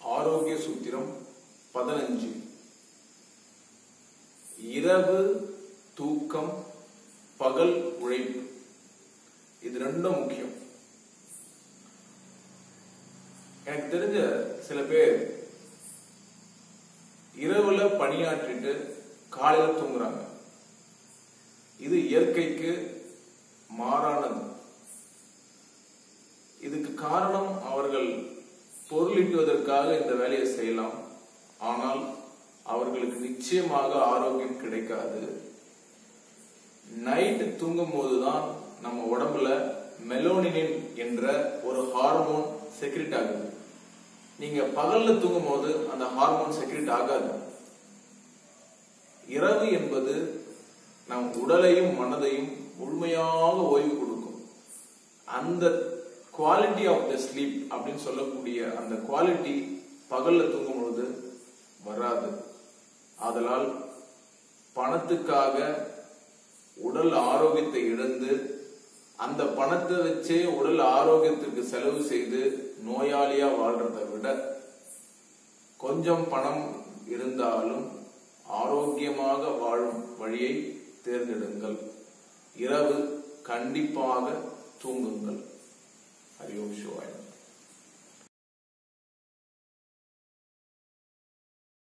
ஆரோக்கிய சூத்திரம் பதினஞ்சு இரவு தூக்கம் பகல் உழைப்பு இது ரெண்டும் முக்கியம் எனக்கு தெரிஞ்ச சில பேர் இரவுல பணியாற்றிட்டு காலையில தூங்குறாங்க இது இயற்கைக்கு மாறானது இதுக்கு காரணம் அவர்கள் பொருளீட்டுவதற்காக இந்த வேலையை செய்யலாம் ஆனால் அவர்களுக்கு நிச்சயமாக ஆரோக்கியம் கிடைக்காது நைட்டு தூங்கும் போதுதான் நம்ம உடம்புல மெலோனினின் என்ற ஒரு ஹார்மோன் செக்ரிட் ஆகுது நீங்க பகல்ல தூங்கும் போது அந்த ஹார்மோன் செக்ரிட் ஆகாது இரவு என்பது நம் உடலையும் மனதையும் முழுமையாக ஓய்வு கொடுக்கும் அந்த குவாலிட்டி ஆஃப் த ஸ்லீப் அப்படின்னு சொல்லக்கூடிய அந்த குவாலிட்டி பகல்ல தூங்கும் பொழுது வராது ஆதலால் பணத்துக்காக உடல் ஆரோக்கியத்தை இழந்து அந்த பணத்தை வச்சே உடல் ஆரோக்கியத்திற்கு செலவு செய்து நோயாளியா வாழ்றதை விட கொஞ்சம் பணம் இருந்தாலும் ஆரோக்கியமாக வாழும் வழியை தேர்ந்தெடுங்கள் இரவு கண்டிப்பாக தூங்குங்கள் ஹரி ஓம் சிவாயம்